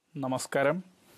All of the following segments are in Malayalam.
നമസ്കാരം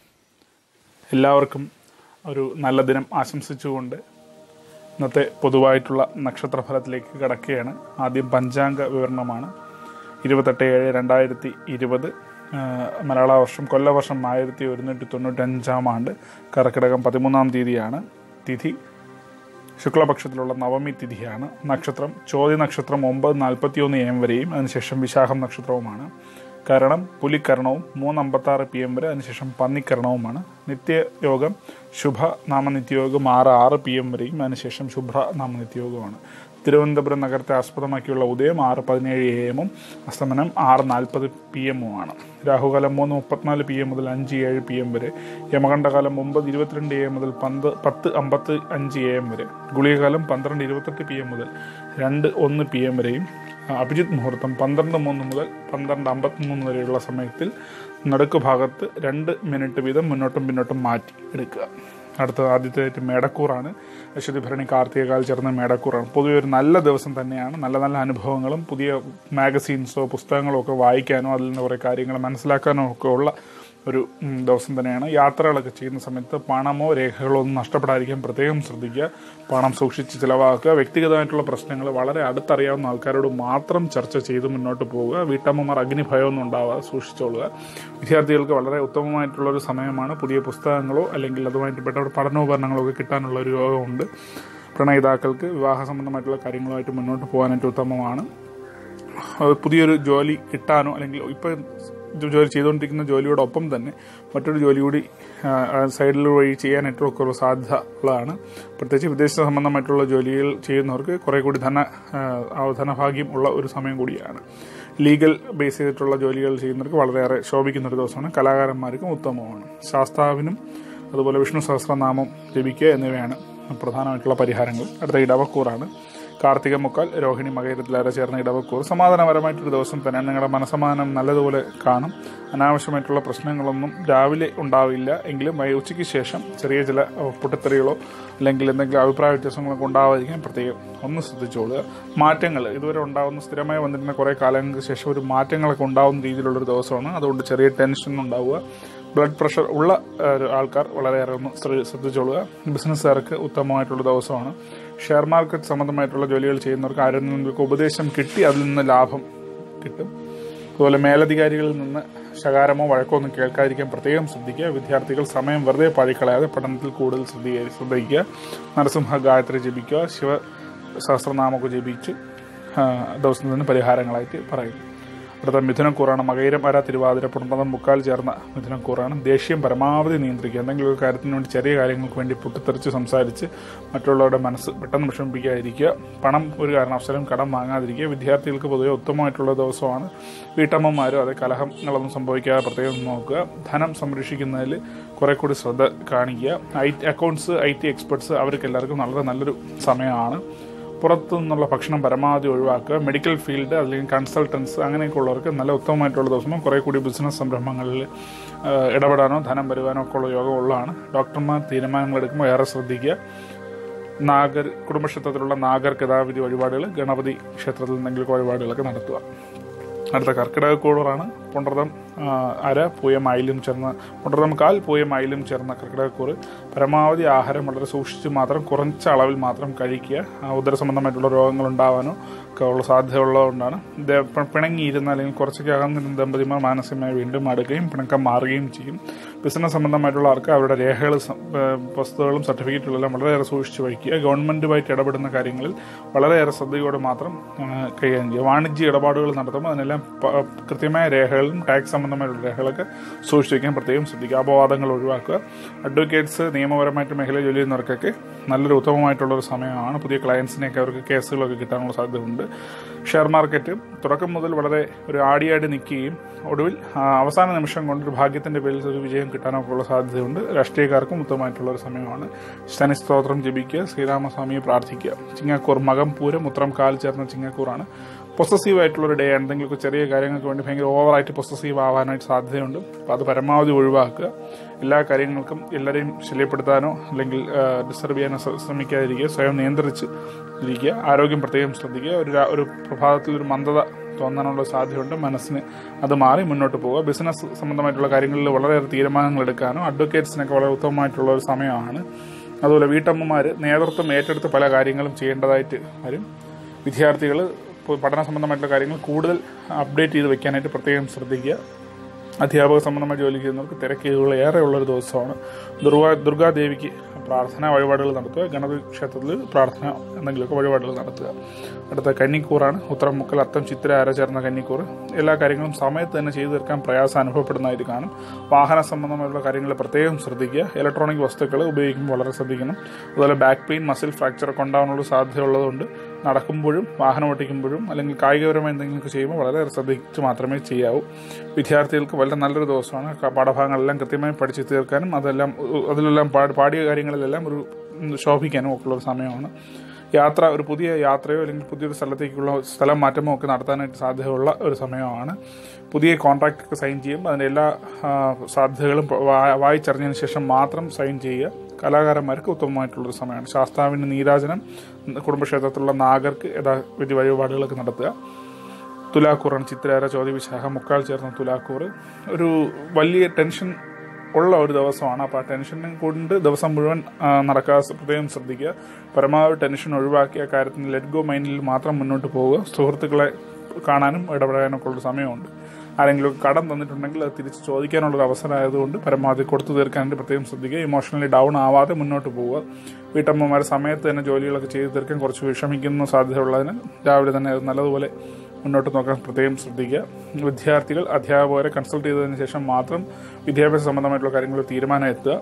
എല്ലാവർക്കും ഒരു നല്ല ദിനം ആശംസിച്ചുകൊണ്ട് ഇന്നത്തെ പൊതുവായിട്ടുള്ള നക്ഷത്രഫലത്തിലേക്ക് കടക്കുകയാണ് ആദ്യം പഞ്ചാംഗ വിവരണമാണ് ഇരുപത്തെട്ട് ഏഴ് രണ്ടായിരത്തി ഇരുപത് മലയാള വർഷം കൊല്ലവർഷം ആയിരത്തി ഒരുന്നൂറ്റി തൊണ്ണൂറ്റഞ്ചാം ആണ്ട് കർക്കിടകം പതിമൂന്നാം തീയതിയാണ് തിഥി ശുക്ലപക്ഷത്തിലുള്ള നവമി തിഥിയാണ് നക്ഷത്രം ചോദ്യ നക്ഷത്രം ഒമ്പത് നാൽപ്പത്തിയൊന്ന് എം വരെയും അതിനുശേഷം വിശാഖം നക്ഷത്രവുമാണ് കരണം പുലിക്കരണവും മൂന്ന് അമ്പത്താറ് പി എം വരെ അതിനുശേഷം പന്നിക്കരണവുമാണ് നിത്യയോഗം ശുഭ നാമനിത്യയോഗം ആറ് ആറ് പി എം വരെയും അതിനുശേഷം ശുഭ്ര നാമനിത്യയോഗമാണ് തിരുവനന്തപുരം നഗരത്തെ ആസ്പദമാക്കിയുള്ള ഉദയം ആറ് പതിനേഴ് എ എമ്മും അസ്തമനം ആറ് നാൽപ്പത് പി എമ്മുമാണ് രാഹുകാലം മൂന്ന് മുപ്പത്തിനാല് പി എം മുതൽ അഞ്ച് ഏഴ് പി എം വരെ യമകണ്ഠകാലം ഒമ്പത് ഇരുപത്തിരണ്ട് എ എം മുതൽ പന്ത് പത്ത് അമ്പത്ത് അഞ്ച് എ എം വരെ ഗുളികകാലം പന്ത്രണ്ട് ഇരുപത്തെട്ട് പി എം മുതൽ രണ്ട് ഒന്ന് പി എം വരെയും അഭിജിത് മുഹൂർത്തം പന്ത്രണ്ട് മൂന്ന് മുതൽ പന്ത്രണ്ട് അമ്പത്തിമൂന്ന് വരെയുള്ള സമയത്തിൽ നടുക്ക് ഭാഗത്ത് രണ്ട് മിനിറ്റ് വീതം മുന്നോട്ടും പിന്നോട്ടും മാറ്റി എടുക്കുക അടുത്ത ആദ്യത്തെ മേടക്കൂറാണ് അശ്വതി ഭരണി കാർത്തികകാൽ ചേർന്ന മേടക്കൂറാണ് പൊതുവെ ഒരു നല്ല ദിവസം തന്നെയാണ് നല്ല നല്ല അനുഭവങ്ങളും പുതിയ മാഗസീൻസോ പുസ്തകങ്ങളോ ഒക്കെ വായിക്കാനോ അതിൽ നിന്ന് കുറേ കാര്യങ്ങൾ മനസ്സിലാക്കാനോ ഒക്കെ ഉള്ള ഒരു ഉം, ദിവസം തന്നെയാണ് യാത്രകളൊക്കെ ചെയ്യുന്ന സമയത്ത് പണമോ രേഖകളോ ഒന്നും നഷ്ടപ്പെടാതിരിക്കാൻ പ്രത്യേകം ശ്രദ്ധിക്കുക പണം സൂക്ഷിച്ച് ചിലവാക്കുക വ്യക്തിഗതമായിട്ടുള്ള പ്രശ്നങ്ങൾ വളരെ അടുത്തറിയാവുന്ന ആൾക്കാരോട് മാത്രം ചർച്ച ചെയ്ത് മുന്നോട്ട് പോവുക വീട്ടമ്മമാർ അഗ്നിഭയമൊന്നും ഉണ്ടാവാതെ സൂക്ഷിച്ചോളുക വിദ്യാർത്ഥികൾക്ക് വളരെ ഉത്തമമായിട്ടുള്ള ഒരു സമയമാണ് പുതിയ പുസ്തകങ്ങളോ അല്ലെങ്കിൽ അതുമായിട്ട് ബന്ധപ്പെട്ട പഠനോപകരണങ്ങളോ ഒക്കെ കിട്ടാനുള്ള ഒരു യോഗമുണ്ട് പ്രണയിതാക്കൾക്ക് വിവാഹ സംബന്ധമായിട്ടുള്ള കാര്യങ്ങളുമായിട്ട് മുന്നോട്ട് പോകാനായിട്ട് ഉത്തമമാണ് അത് പുതിയൊരു ജോലി കിട്ടാനോ അല്ലെങ്കിൽ ഇപ്പം ജോലി ചെയ്തുകൊണ്ടിരിക്കുന്ന ജോലിയോടൊപ്പം തന്നെ മറ്റൊരു ജോലി കൂടി സൈഡിൽ വഴി ചെയ്യാനായിട്ടും ഒക്കെ ഉള്ള സാധ്യത ഉള്ളതാണ് പ്രത്യേകിച്ച് വിദേശ സംബന്ധമായിട്ടുള്ള ജോലികൾ ചെയ്യുന്നവർക്ക് കുറേ കൂടി ധന ആ, ധനഭാഗ്യം ഉള്ള ഒരു സമയം കൂടിയാണ് ലീഗൽ ബേസ് ചെയ്തിട്ടുള്ള ജോലികൾ ചെയ്യുന്നവർക്ക് വളരെയേറെ ശോഭിക്കുന്ന ഒരു ദിവസമാണ് കലാകാരന്മാർക്കും ഉത്തമമാണ് ശാസ്താവിനും അതുപോലെ വിഷ്ണു സഹസ്രനാമം ജപിക്കുക എന്നിവയാണ് പ്രധാനമായിട്ടുള്ള പരിഹാരങ്ങൾ അടുത്ത ഇടവക്കൂറാണ് കാർത്തിക മുക്കാൽ രോഹിണി മകരത്തിലേറെ ചേർന്ന ഇടവക്കൂർ സമാധാനപരമായിട്ടൊരു ദിവസം തന്നെ നിങ്ങളുടെ മനസ്സമാധാനം നല്ലതുപോലെ കാണും അനാവശ്യമായിട്ടുള്ള പ്രശ്നങ്ങളൊന്നും രാവിലെ ഉണ്ടാവില്ല എങ്കിലും വൈ- ഉച്ചയ്ക്ക് ശേഷം ചെറിയ ചില അഹ്, പൊട്ടിത്തെറികളോ അല്ലെങ്കിൽ എന്തെങ്കിലും അഭിപ്രായ വ്യത്യാസങ്ങളൊക്കെ ഉണ്ടാവാതിരിക്കാൻ പ്രത്യേകം ഒന്ന് ശ്രദ്ധിച്ചോളുക മാറ്റങ്ങൾ ഇതുവരെ ഉണ്ടാകുന്ന സ്ഥിരമായി വന്നിരുന്ന കുറേ കാലങ്ങൾക്ക് ശേഷം ഒരു മാറ്റങ്ങളൊക്കെ ഉണ്ടാകുന്ന രീതിയിലുള്ളൊരു ദിവസമാണ് അതുകൊണ്ട് ചെറിയ ടെൻഷൻ ഉണ്ടാവുക ബ്ലഡ് പ്രഷർ ഉള്ള ഏഹ്, ഒരു ആൾക്കാർ വളരെയേറെ ഒന്ന് ശ്ര- ശ്രദ്ധിച്ചോളുക ബിസിനസ്സുകാർക്ക് ഉത്തമമായിട്ടുള്ള ദിവസമാണ് ഷെയർ മാർക്കറ്റ് സംബന്ധമായിട്ടുള്ള ജോലികൾ ചെയ്യുന്നവർക്ക് ആരിൽ നിന്നൊക്കെ ഉപദേശം കിട്ടി അതിൽ നിന്ന് ലാഭം കിട്ടും അതുപോലെ മേലധികാരികളിൽ നിന്ന് ശകാരമോ വഴക്കോ ഒന്നും കേൾക്കാതിരിക്കാൻ പ്രത്യേകം ശ്രദ്ധിക്കുക വിദ്യാർത്ഥികൾ സമയം വെറുതെ പഴിക്കളയാതെ പഠനത്തിൽ കൂടുതൽ ശ്രദ്ധി- ശ്രദ്ധിക്കുക നരസിംഹ ഗായത്രി ജപിക്കുക ശിവ സഹസ്രനാമൊക്കെ ജപിച്ച് ആ, ദിവസത്തിന് പരിഹാരങ്ങളായിട്ട് പറയും അടുത്ത മിഥുനക്കൂറാണ് മകയിരം വര തിരുവാതിര പുണർന്നതം മുക്കാൽ ചേർന്ന മിഥുനക്കൂറാണ് ദേഷ്യം പരമാവധി നിയന്ത്രിക്കുക എന്തെങ്കിലും ഒരു കാര്യത്തിന് വേണ്ടി ചെറിയ കാര്യങ്ങൾക്ക് വേണ്ടി പൊട്ടിത്തെറിച്ച് സംസാരിച്ച് മറ്റുള്ളവരുടെ മനസ്സ് പെട്ടെന്ന് വിഷമിപ്പിക്കാതിരിക്കുക പണം ഒരു കാരണവശാലും കടം വാങ്ങാതിരിക്കുക വിദ്യാർത്ഥികൾക്ക് പൊതുവെ ഉത്തമമായിട്ടുള്ള ദിവസമാണ് വീട്ടമ്മമാരും അതേ കലഹങ്ങളൊന്നും സംഭവിക്കാതെ പ്രത്യേകം നോക്കുക ധനം സംരക്ഷിക്കുന്നതിൽ കുറെ കൂടി ശ്രദ്ധ കാണിക്കുക ഐ അക്കൗണ്ട്സ് ഐ ടി എക്സ്പെർട്സ് അവർക്ക് എല്ലാവർക്കും വളരെ നല്ലൊരു സമയമാണ് പുറത്തു നിന്നുള്ള ഭക്ഷണം പരമാവധി ഒഴിവാക്കുക മെഡിക്കൽ ഫീൽഡ് അല്ലെങ്കിൽ കൺസൾട്ടൻസ് അങ്ങനെയൊക്കെ ഉള്ളവർക്ക് നല്ല ഉത്തമമായിട്ടുള്ള ദിവസവും കുറേ കൂടി ബിസിനസ് സംരംഭങ്ങളിൽ ആ, ഇടപെടാനോ ധനം വരുവാനോ ഒക്കെ ഉള്ള യോഗം ഉള്ളതാണ് ഡോക്ടർമാർ തീരുമാനങ്ങൾ എടുക്കുമ്പോൾ ഏറെ ശ്രദ്ധിക്കുക നാഗർ കുടുംബക്ഷേത്രത്തിലുള്ള നാഗർ ഗതാഗതി വഴിപാടുകൾ ഗണപതി ക്ഷേത്രത്തിൽ എന്തെങ്കിലും വഴിപാടുകളൊക്കെ നടത്തുക അടുത്ത കർക്കിടക കൂടാണ് പുണർതം ആ, അര പൂയം അയിലും ചേർന്ന പുണർതം കാൽ പൂയം അയിലും ചേർന്ന കർക്കിടകക്കൂറ് പരമാവധി ആഹാരം വളരെ സൂക്ഷിച്ച് മാത്രം കുറച്ച അളവിൽ മാത്രം കഴിക്കുക ആ, ഉദര സംബന്ധമായിട്ടുള്ള രോഗങ്ങൾ ഉണ്ടാവാനോ ഒക്കെ ഉള്ള സാധ്യത ഉള്ളതുകൊണ്ടാണ് ദ- പ- പിണങ്ങിയിരുന്ന അല്ലെങ്കിൽ കുറച്ചൊക്കെ അകന്നിരുന്ന ദമ്പതിമാർ മാനസികമായി വീണ്ടും അടുക്കുകയും പിണക്കം മാറുകയും ചെയ്യും ബിസിനസ് സംബന്ധമായിട്ടുള്ള ആൾക്ക് അവരുടെ രേഖകൾ സം- ഏ, വസ്തുതകളും സർട്ടിഫിക്കറ്റുകളെല്ലാം വളരെയേറെ സൂക്ഷിച്ച് വയ്ക്കുക ഗവൺമെന്റുമായിട്ട് ഇടപെടുന്ന കാര്യങ്ങളിൽ വളരെയേറെ ശ്രദ്ധയോടെ മാത്രം ആ, കൈകാര്യം ചെയ്യുക വാണിജ്യ ഇടപാടുകൾ നടത്തുമ്പോൾ അതിനെല്ലാം പ- കൃത്യമായ രേഖകളും ടാക്സ് സംബന്ധമായിട്ടുള്ള രേഖകളൊക്കെ സൂക്ഷിച്ചു വയ്ക്കാൻ പ്രത്യേകം ശ്രദ്ധിക്കുക അപവാദങ്ങൾ ഒഴിവാക്കുക അഡ്വക്കേറ്റ്സ് നിയമപരമായിട്ട് മേഖല ജോലി ചെയ്യുന്നവർക്കൊക്കെ നല്ലൊരു ഉത്തമമായിട്ടുള്ള ഒരു സമയമാണ് പുതിയ ക്ലയൻസിനെയൊക്കെ അവർക്ക് കേസുകളൊക്കെ കിട്ടാനുള്ള സാധ്യതയുണ്ട് ഷെയർ മാർക്കറ്റ് തുടക്കം മുതൽ വളരെ ഒരു ആടിയാടി നിൽക്കുകയും ഒടുവിൽ ആ, അവസാന നിമിഷം കൊണ്ട് ഒരു ഭാഗ്യത്തിന്റെ പേരിൽ ഒരു വിജയം കിട്ടാനൊക്കെ ഉള്ള സാധ്യതയുണ്ട് രാഷ്ട്രീയക്കാർക്കും ഉത്തമമായിട്ടുള്ള ഒരു സമയമാണ് ശനി സ്തോത്രം ജപിക്കുക ശ്രീരാമസ്വാമിയെ പ്രാർത്ഥിക്കുക ചിങ്ങക്കൂർ മകം പൂരം ഉത്രം കാൽ ചേർന്ന ചിങ്ങക്കൂറാണ് പൊസസീവ് ആയിട്ടുള്ള ഒരു ഡേ എന്തെങ്കിലുമൊക്കെ ചെറിയ കാര്യങ്ങൾക്ക് വേണ്ടി ഭയങ്കര ഓവറായിട്ട് പൊസസീവ് ആവാനായിട്ട് സാധ്യതയുണ്ട് അപ്പോൾ അത് പരമാവധി ഒഴിവാക്കുക എല്ലാ കാര്യങ്ങൾക്കും എല്ലാവരെയും ശല്യപ്പെടുത്താനോ അല്ലെങ്കിൽ ഡിസ്റ്റർബ് ചെയ്യാനോ ശ്ര- ശ്രമിക്കാതിരിക്കുക സ്വയം നിയന്ത്രിച്ച് ഇരിക്കുക ആരോഗ്യം പ്രത്യേകം ശ്രദ്ധിക്കുക ഒരു രാ- ഒരു പ്രഭാതത്തിൽ ഒരു മന്ദത തോന്നാനുള്ള സാധ്യതയുണ്ട് മനസ്സിന് അത് മാറി മുന്നോട്ട് പോവുക ബിസിനസ് സംബന്ധമായിട്ടുള്ള കാര്യങ്ങളിൽ വളരെയേറെ തീരുമാനങ്ങൾ എടുക്കാനും അഡ്വക്കേറ്റ്സിനൊക്കെ വളരെ ഉത്തമമായിട്ടുള്ള ഒരു സമയമാണ് അതുപോലെ വീട്ടമ്മമാർ നേതൃത്വം ഏറ്റെടുത്ത് പല കാര്യങ്ങളും ചെയ്യേണ്ടതായിട്ട് വരും വിദ്യാർത്ഥികൾ പഠന സംബന്ധമായിട്ടുള്ള കാര്യങ്ങൾ കൂടുതൽ അപ്ഡേറ്റ് ചെയ്ത് വെക്കാനായിട്ട് പ്രത്യേകം ശ്രദ്ധിക്കുക അധ്യാപക സംബന്ധമായ ജോലി ചെയ്യുന്നവർക്ക് തിരക്കുകൾ ഏറെ ഉള്ളൊരു ദിവസമാണ് ദുർഗാ ദുർഗാദേവിക്ക് പ്രാർത്ഥന വഴിപാടുകൾ നടത്തുക ഗണപതി ക്ഷേത്രത്തിൽ പ്രാർത്ഥന എന്തെങ്കിലുമൊക്കെ വഴിപാടുകൾ നടത്തുക അടുത്ത കന്നിക്കൂറാണ് ഉത്തരം മുക്കൽ അത്തം ചിത്ര അരചേർന്ന കന്നിക്കൂർ എല്ലാ കാര്യങ്ങളും സമയത്ത് തന്നെ ചെയ്തു തീർക്കാൻ പ്രയാസം അനുഭവപ്പെടുന്നതായിട്ട് കാണും വാഹന സംബന്ധമായിട്ടുള്ള കാര്യങ്ങൾ പ്രത്യേകം ശ്രദ്ധിക്കുക ഇലക്ട്രോണിക് വസ്തുക്കൾ ഉപയോഗിക്കുമ്പോൾ വളരെ ശ്രദ്ധിക്കണം അതുപോലെ ബാക്ക് പെയിൻ മസിൽ ഫ്രാക്ചർ ഒക്കെ ഉണ്ടാകാനുള്ള സാധ്യത ഉള്ളതുകൊണ്ട് നടക്കുമ്പോഴും വാഹനം ഓടിക്കുമ്പോഴും അല്ലെങ്കിൽ കായികപരമായി എന്തെങ്കിലും ചെയ്യുമ്പോൾ വളരെ ശ്രദ്ധിച്ച് മാത്രമേ ചെയ്യാവൂ വിദ്യാർത്ഥികൾക്ക് വളരെ നല്ലൊരു ദിവസമാണ് ക- പാഠഭാഗങ്ങളെല്ലാം കൃത്യമായി പഠിച്ചു തീർക്കാനും അതെല്ലാം ഉ- അതിലെല്ലാം പാ- പാടിയ കാര്യങ്ങളിലെല്ലാം ഒരു ഉം, ശോഭിക്കാനും ഒക്കെ ഉള്ള ഒരു സമയമാണ് യാത്ര ഒരു പുതിയ യാത്രയോ അല്ലെങ്കിൽ പുതിയൊരു സ്ഥലത്തേക്കുള്ള സ്ഥലം മാറ്റമോ ഒക്കെ നടത്താനായിട്ട് സാധ്യതയുള്ള ഒരു സമയമാണ് പുതിയ കോൺട്രാക്റ്റ് ഒക്കെ സൈൻ ചെയ്യും അതിൻ്റെ എല്ലാ ആ, സാധ്യതകളും വാ- വായിച്ചറിഞ്ഞതിന് ശേഷം മാത്രം സൈൻ ചെയ്യുക കലാകാരന്മാർക്ക് ഉത്തമമായിട്ടുള്ളൊരു സമയമാണ് ശാസ്താവിന് നീരാജനം കുടുംബക്ഷേത്രത്തിലുള്ള നാഗർക്ക് യഥാവിധി വഴിപാടുകളൊക്കെ നടത്തുക തുലാക്കൂറാണ് ചിത്രേര ചോദ്യവിശാഖ മുക്കാൽ ചേർന്ന തുലാക്കൂർ ഒരു വലിയ ടെൻഷൻ ഉള്ള ഒരു ദിവസമാണ് അപ്പോൾ ആ ടെൻഷൻ കൊണ്ട് ദിവസം മുഴുവൻ ആ, നടക്കാതെ പ്രത്യേകം ശ്രദ്ധിക്കുക പരമാവധി ടെൻഷൻ ഒഴിവാക്കി ആ കാര്യത്തിന് ലെറ്റ് ഗോ മൈൻഡിൽ മാത്രം മുന്നോട്ട് പോവുക സുഹൃത്തുക്കളെ കാണാനും ഇടപെടാനൊക്കെ ഉള്ള സമയമുണ്ട് ആരെങ്കിലും കടം തന്നിട്ടുണ്ടെങ്കിൽ അത് തിരിച്ച് ചോദിക്കാനുള്ളൊരു അവസരമായതുകൊണ്ട് പരമാവധി കൊടുത്തു തീർക്കാനായിട്ട് പ്രത്യേകം ശ്രദ്ധിക്കുക ഇമോഷണലി ഡൗൺ ആവാതെ മുന്നോട്ട് പോവുക വീട്ടമ്മമാർ സമയത്ത് തന്നെ ജോലികളൊക്കെ ചെയ്തു തീർക്കാൻ കുറച്ച് വിഷമിക്കുന്ന സാധ്യതയുള്ളതിനാൽ രാവിലെ തന്നെ അത് നല്ലതുപോലെ മുന്നോട്ട് നോക്കാൻ പ്രത്യേകം ശ്രദ്ധിക്കുക വിദ്യാർത്ഥികൾ അധ്യാപകരെ കൺസൾട്ട് ചെയ്തതിനു ശേഷം മാത്രം വിദ്യാഭ്യാസ സംബന്ധമായിട്ടുള്ള കാര്യങ്ങളിൽ തീരുമാനം എത്തുക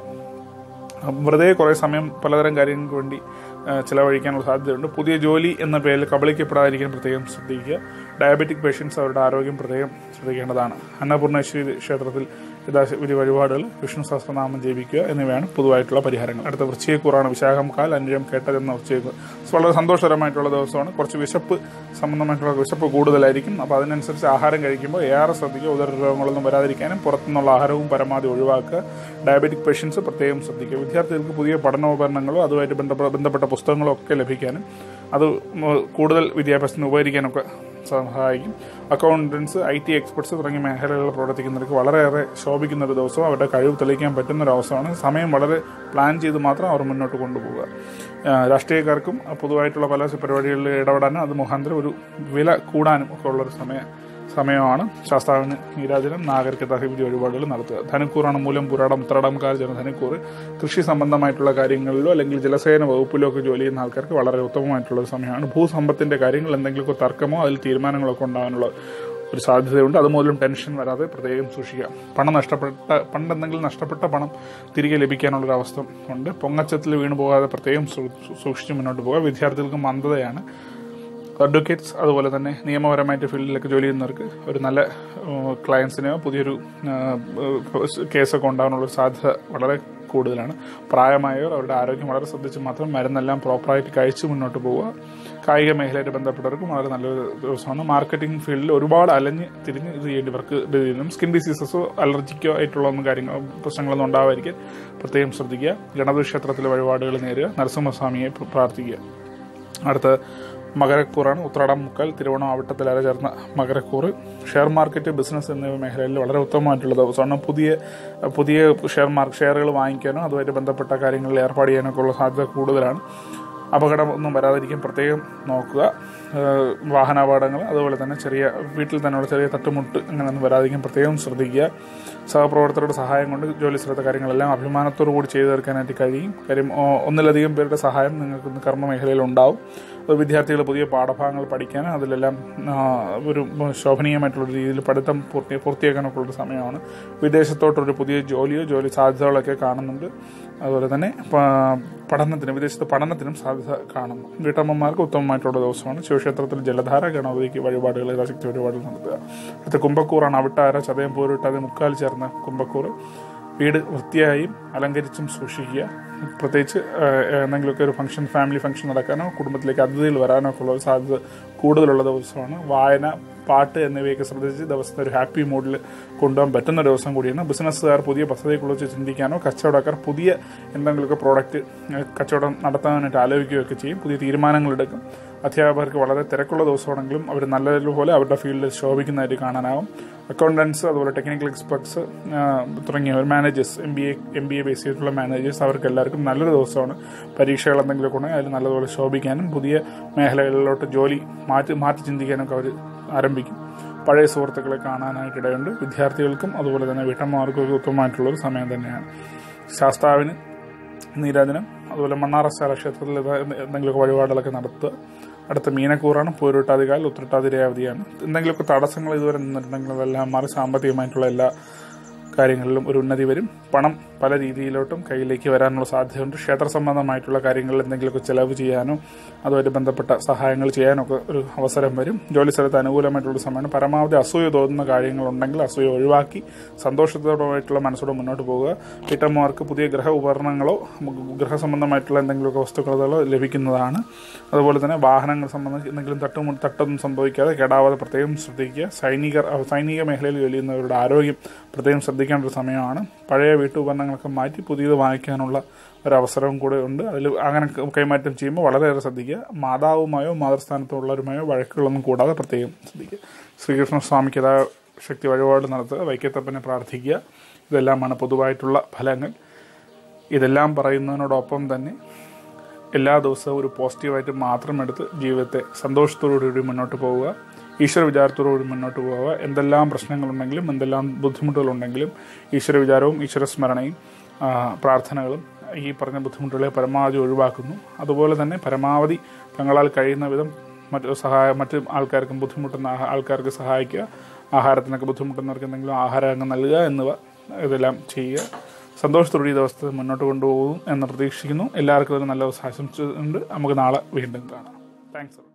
വെറുതെ കുറേ സമയം പലതരം കാര്യങ്ങൾക്ക് വേണ്ടി ആ, ചിലവഴിക്കാനുള്ള സാധ്യതയുണ്ട് പുതിയ ജോലി എന്ന പേരിൽ കബളിക്കപ്പെടാതിരിക്കാൻ പ്രത്യേകം ശ്രദ്ധിക്കുക ഡയബറ്റിക് പേഷ്യൻസ് അവരുടെ ആരോഗ്യം പ്രത്യേകം ശ്രദ്ധിക്കേണ്ടതാണ് അന്നപൂർണേശ്വരി ക്ഷേത്രത്തിൽ യഥാവിധി വഴിപാടുകൾ വിഷ്ണു സഹസ്രനാമം ജപിക്കുക എന്നിവയാണ് പൊതുവായിട്ടുള്ള പരിഹാരങ്ങൾ അടുത്ത വൃശ്ചികക്കൂറാണ് വിശാഖം കാൽ അന്യം കേട്ടതെന്ന വൃശ്ചിക വളരെ സന്തോഷകരമായിട്ടുള്ള ദിവസമാണ് കുറച്ച് വിശപ്പ് സംബന്ധമായിട്ടുള്ള വിശപ്പ് കൂടുതലായിരിക്കും അപ്പോൾ അതിനനുസരിച്ച് ആഹാരം കഴിക്കുമ്പോൾ ഏറെ ശ്രദ്ധിക്കുക ഉദര രോഗങ്ങളൊന്നും വരാതിരിക്കാനും പുറത്തുനിന്നുള്ള ആഹാരവും പരമാവധി ഒഴിവാക്കുക ഡയബറ്റിക് പേഷ്യൻസ് പ്രത്യേകം ശ്രദ്ധിക്കുക വിദ്യാർത്ഥികൾക്ക് പുതിയ പഠനോപകരണങ്ങളോ അതുമായിട്ട് ബന്ധപ്പെട്ട ബന്ധപ്പെട്ട പുസ്തകങ്ങളോ ഒക്കെ ലഭിക്കാനും അത് ഉം, കൂടുതൽ വിദ്യാഭ്യാസത്തിന് ഉപകരിക്കാനൊക്കെ സഹായിക്കും അക്കൗണ്ടൻസ് ഐ ടി എക്സ്പെർട്സ് തുടങ്ങിയ മേഖലകളിൽ പ്രവർത്തിക്കുന്നവർക്ക് വളരെയേറെ ശോഭിക്കുന്ന ഒരു ദിവസവും അവരുടെ കഴിവ് തെളിയിക്കാൻ പറ്റുന്ന ഒരു അവസരമാണ് സമയം വളരെ പ്ലാൻ ചെയ്ത് മാത്രം അവർ മുന്നോട്ട് കൊണ്ടുപോകുക ആ, രാഷ്ട്രീയക്കാർക്കും പൊതുവായിട്ടുള്ള പല പരിപാടികളിൽ ഇടപെടാനും അത് മുഖാന്തരം ഒരു വില കൂടാനും ഒക്കെ ഉള്ളൊരു സമയം സമയമാണ് ശാസ്താവിന് നീരാജനം നാഗരിക തഹവിധി വഴിപാടുകൾ നടത്തുക ധനുക്കൂറാണ് മൂലം പുരാടം ഉത്തരാടം കാലജന ധനുക്കൂർ കൃഷി സംബന്ധമായിട്ടുള്ള കാര്യങ്ങളിലോ അല്ലെങ്കിൽ ജലസേന വകുപ്പിലോ ഒക്കെ ജോലി ചെയ്യുന്ന ആൾക്കാർക്ക് വളരെ ഉത്തമമായിട്ടുള്ള ഒരു സമയമാണ് ഭൂസമ്പത്തിന്റെ കാര്യങ്ങൾ എന്തെങ്കിലുമൊക്കെ തർക്കമോ അതിൽ തീരുമാനങ്ങളൊക്കെ ഉണ്ടാകാനുള്ള ഒരു സാധ്യതയുണ്ട് അതുമൂലം ടെൻഷൻ വരാതെ പ്രത്യേകം സൂക്ഷിക്കുക പണം നഷ്ടപ്പെട്ട പണ്ട് എന്തെങ്കിലും നഷ്ടപ്പെട്ട പണം തിരികെ ലഭിക്കാനുള്ളൊരു അവസ്ഥ ഉണ്ട് പൊങ്ങച്ചത്തിൽ വീണു പോകാതെ പ്രത്യേകം സൂ- സൂക്ഷിച്ച് മുന്നോട്ട് പോകുക വിദ്യാർത്ഥികൾക്ക് മന്ദതയാണ് അഡ്വക്കേറ്റ്സ് അതുപോലെ തന്നെ നിയമപരമായിട്ട് ഫീൽഡിലൊക്കെ ജോലി ചെയ്യുന്നവർക്ക് ഒരു നല്ല ക്ലയൻസിനെയോ പുതിയൊരു ആ, കേസൊക്കെ ഉണ്ടാകാനുള്ള ഒരു സാധ്യത വളരെ കൂടുതലാണ് പ്രായമായവർ അവരുടെ ആരോഗ്യം വളരെ ശ്രദ്ധിച്ച് മാത്രം മരുന്നെല്ലാം പ്രോപ്പറായിട്ട് കഴിച്ച് മുന്നോട്ട് പോവുക കായിക മേഖലയായിട്ട് ബന്ധപ്പെട്ടവർക്കും വളരെ നല്ലൊരു ദിവസമാണ് മാർക്കറ്റിംഗ് ഫീൽഡിൽ ഒരുപാട് അലഞ്ഞ് തിരിഞ്ഞ് ഇത് ചെയ്യേണ്ടവർക്ക് ഇത് ചെയ്യുന്നു സ്കിൻ ഡിസീസസോ അലർജിക്കോ ആയിട്ടുള്ള ഒന്നും കാര്യങ്ങളോ പ്രശ്നങ്ങളൊന്നും ഉണ്ടാവാതിരിക്കാൻ പ്രത്യേകം ശ്രദ്ധിക്കുക ഗണപതി ക്ഷേത്രത്തിലെ വഴിപാടുകൾ നേരുക നരസിംഹസ്വാമിയെ പ്രാർത്ഥിക്കുക അടുത്ത മകരക്കൂറാണ് ഉത്രാടം മുക്കാൽ തിരുവോണം ആവട്ടത്തിൽ അരചേർന്ന മകരക്കൂറ് ഷെയർ മാർക്കറ്റ് ബിസിനസ് എന്നിവ മേഖലയിൽ വളരെ ഉത്തമമായിട്ടുള്ള ദിവസമാണ് പുതിയ പുതിയ ഷെയർ മാർക്ക് ഷെയറുകൾ വാങ്ങിക്കാനോ അതുമായിട്ട് ബന്ധപ്പെട്ട കാര്യങ്ങളിൽ ഏർപ്പാട് ചെയ്യാനൊക്കെ ഉള്ള സാധ്യത കൂടുതലാണ് അപകടം ഒന്നും വരാതിരിക്കാൻ പ്രത്യേകം നോക്കുക ഏഹ് വാഹനാപകടങ്ങൾ അതുപോലെ തന്നെ ചെറിയ വീട്ടിൽ തന്നെയുള്ള ചെറിയ തട്ടുമുട്ട് അങ്ങനെയൊന്നും വരാതിരിക്കാൻ പ്രത്യേകം ശ്രദ്ധിക്കുക സഹപ്രവർത്തകരുടെ സഹായം കൊണ്ട് ജോലി സ്ഥലത്തെ കാര്യങ്ങളെല്ലാം അഭിമാനത്തോടു കൂടി ചെയ്തു തീർക്കാനായിട്ട് കഴിയും കാര്യം ഓ- ഒന്നിലധികം പേരുടെ സഹായം നിങ്ങൾക്ക് ഇന്ന് കർമ്മ മേഖലയിൽ ഉണ്ടാവും അത് വിദ്യാർത്ഥികൾ പുതിയ പാഠഭാഗങ്ങൾ പഠിക്കാനും അതിലെല്ലാം ആ, ഒരു ശോഭനീയമായിട്ടുള്ള രീതിയിൽ പഠിത്തം പൂർത്തി പൂർത്തിയാക്കാനൊക്കെ ഉള്ള സമയമാണ് വിദേശത്തോട്ടൊരു പുതിയ ജോലിയോ ജോലി സാധ്യതകളൊക്കെ കാണുന്നുണ്ട് അതുപോലെ തന്നെ പ- പഠനത്തിന് വിദേശത്ത് പഠനത്തിനും സാധ്യത കാണുന്നു വീട്ടമ്മമാർക്ക് ഉത്തമമായിട്ടുള്ള ദിവസമാണ് ശിവക്ഷേത്രത്തിൽ ജലധാര ഗണപതിക്ക് വഴിപാടുകൾ യഥാശക്തി വഴിപാടുകൾ നടത്തുക അടുത്ത കുംഭക്കൂറാണ് അവിട്ടാര ചതയം പോരിട്ടാതെ മുക്കാൽ ചേർന്ന കുംഭക്കൂർ വീട് വൃത്തിയായും അലങ്കരിച്ചും സൂക്ഷിക്കുക പ്രത്യേകിച്ച് ഏഹ്, എന്തെങ്കിലുമൊക്കെ ഒരു ഫംഗ്ഷൻ ഫാമിലി ഫംഗ്ഷൻ നടക്കാനോ കുടുംബത്തിലേക്ക് അതിഥികൾ വരാനോ ഒക്കെ ഉള്ള ഒരു സാധ്യത കൂടുതലുള്ള ദിവസമാണ് വായന പാട്ട് എന്നിവയൊക്കെ ശ്രദ്ധിച്ച് ദിവസത്തെ ഒരു ഹാപ്പി മൂഡിൽ കൊണ്ടുപോകാൻ പറ്റുന്ന ഒരു ദിവസം കൂടിയാണ് ബിസിനസ്സുകാർ പുതിയ പദ്ധതിയെക്കുറിച്ച് ചിന്തിക്കാനോ കച്ചവടക്കാർ പുതിയ എന്തെങ്കിലുമൊക്കെ പ്രോഡക്റ്റ് കച്ചവടം നടത്താനായിട്ട് ആലോചിക്കുകയൊക്കെ ചെയ്യും പുതിയ തീരുമാനങ്ങൾ എടുക്കും അധ്യാപകർക്ക് വളരെ തിരക്കുള്ള ദിവസമാണെങ്കിലും അവർ നല്ലതുപോലെ അവരുടെ ഫീൽഡിൽ ശോഭിക്കുന്നതായിട്ട് കാണാനാവും അക്കൗണ്ടൻസ് അതുപോലെ ടെക്നിക്കൽ എക്സ്പെർട്സ് തുടങ്ങിയവർ managers M B A M B A base ചെയ്തിട്ടുള്ള മാനേജേഴ്സ് അവർക്ക് എല്ലാവർക്കും നല്ലൊരു ദിവസമാണ് പരീക്ഷകൾ എന്തെങ്കിലുമൊക്കെ ഉണ്ടെങ്കിൽ അതിൽ നല്ലതുപോലെ ശോഭിക്കാനും പുതിയ മേഖലകളിലോട്ട് ജോലി മാറ്റി മാറ്റി ചിന്തിക്കാനൊക്കെ അവർ ആരംഭിക്കും പഴയ സുഹൃത്തുക്കളെ കാണാനായിട്ട് ഇടയുണ്ട് വിദ്യാർത്ഥികൾക്കും അതുപോലെ തന്നെ വീട്ടമ്മമാർക്കും ഒക്കെ ഉത്തമമായിട്ടുള്ള ഒരു സമയം തന്നെയാണ് ശാസ്താവിന് നീരാജനം അതുപോലെ മണ്ണാറശാല ക്ഷേത്രത്തിൽ ഇത് എന്തെങ്കിലുമൊക്കെ വഴിപാടുകളൊക്കെ നടത്തുക അടുത്ത മീനക്കൂറാണ് പൂരുട്ടാതികാൽ ഉത്രട്ടാതി രേവതിയാണ് എന്തെങ്കിലുമൊക്കെ തടസ്സങ്ങൾ ഇതുവരെ നിന്നിട്ടുണ്ടെങ്കിൽ അതെല്ലാം മാറി സാമ്പത്തികമായിട്ടുള്ള എല്ലാ കാര്യങ്ങളിലും ഒരു ഉന്നതി വരും പണം പല രീതിയിലോട്ടും കയ്യിലേക്ക് വരാനുള്ള സാധ്യതയുണ്ട് ക്ഷേത്ര സംബന്ധമായിട്ടുള്ള കാര്യങ്ങളിൽ എന്തെങ്കിലുമൊക്കെ ചെലവ് ചെയ്യാനോ അതുമായിട്ട് ബന്ധപ്പെട്ട സഹായങ്ങൾ ചെയ്യാനോ ഒക്കെ ഒരു അവസരം വരും ജോലി സ്ഥലത്ത് അനുകൂലമായിട്ടുള്ള സമയമാണ് പരമാവധി അസൂയ തോന്നുന്ന കാര്യങ്ങളുണ്ടെങ്കിൽ അസൂയ ഒഴിവാക്കി സന്തോഷത്തോടുമായിട്ടുള്ള മനസ്സോടെ മുന്നോട്ട് പോവുക വീട്ടമ്മമാർക്ക് പുതിയ ഗ്രഹ ഉപകരണങ്ങളോ ഗൃഹ സംബന്ധമായിട്ടുള്ള എന്തെങ്കിലുമൊക്കെ വസ്തുക്കളോ ലഭിക്കുന്നതാണ് അതുപോലെ തന്നെ വാഹനങ്ങൾ സംബന്ധിച്ച് എന്തെങ്കിലും തട്ടും തട്ടൊന്നും സംഭവിക്കാതെ കേടാവാതെ പ്രത്യേകം ശ്രദ്ധിക്കുക സൈനികർ സൈനിക മേഖലയിൽ കഴിയുന്നവരുടെ ആരോഗ്യം പ്രത്യേകം ശ്രദ്ധിക്കേണ്ട ഒരു സമയമാണ് പഴയ വീട്ടുപകരണങ്ങളൊക്കെ മാറ്റി പുതിയത് വാങ്ങിക്കാനുള്ള ഒരു അവസരവും കൂടെ ഉണ്ട് അതിൽ അങ്ങനെ കൈമാറ്റം ചെയ്യുമ്പോൾ വളരെയേറെ ശ്രദ്ധിക്കുക മാതാവുമായോ മാതൃസ്ഥാനത്തുള്ളവരുമായോ വഴക്കുകളൊന്നും കൂടാതെ പ്രത്യേകം ശ്രദ്ധിക്കുക ശ്രീകൃഷ്ണ സ്വാമിക്ക് യഥാ ശക്തി വഴിപാട് നടത്തുക വൈക്കത്തപ്പനെ പ്രാർത്ഥിക്കുക ഇതെല്ലാമാണ് പൊതുവായിട്ടുള്ള ഫലങ്ങൾ ഇതെല്ലാം പറയുന്നതിനോടൊപ്പം തന്നെ എല്ലാ ദിവസവും ഒരു പോസിറ്റീവായിട്ട് മാത്രം എടുത്ത് ജീവിതത്തെ സന്തോഷത്തോടുകൂടി മുന്നോട്ട് പോവുക ഈശ്വര വിചാരത്തോടുകൂടി മുന്നോട്ട് പോവുക എന്തെല്ലാം പ്രശ്നങ്ങളുണ്ടെങ്കിലും എന്തെല്ലാം ബുദ്ധിമുട്ടുകളുണ്ടെങ്കിലും ഈശ്വര വിചാരവും ഈശ്വര സ്മരണയും പ്രാർത്ഥനകളും ഈ പറഞ്ഞ ബുദ്ധിമുട്ടുകളെ പരമാവധി ഒഴിവാക്കുന്നു അതുപോലെ തന്നെ പരമാവധി തങ്ങളാൽ കഴിയുന്ന വിധം മറ്റു സഹായ മറ്റ് ആൾക്കാർക്കും ബുദ്ധിമുട്ടുന്ന ആൾക്കാർക്ക് സഹായിക്കുക ആഹാരത്തിനൊക്കെ ബുദ്ധിമുട്ടുന്നവർക്ക് എന്തെങ്കിലും ആഹാരം നൽകുക എന്നിവ ഇതെല്ലാം ചെയ്യുക സന്തോഷത്തോടെ ഈ ദിവസത്തെ മുന്നോട്ട് കൊണ്ടുപോകും എന്ന് പ്രതീക്ഷിക്കുന്നു എല്ലാവർക്കും ഒരു നല്ല ദിവസം ആശംസിച്ചുകൊണ്ട് നമുക്ക് നാളെ വീണ്ടും കാണാം താങ്ക്സ്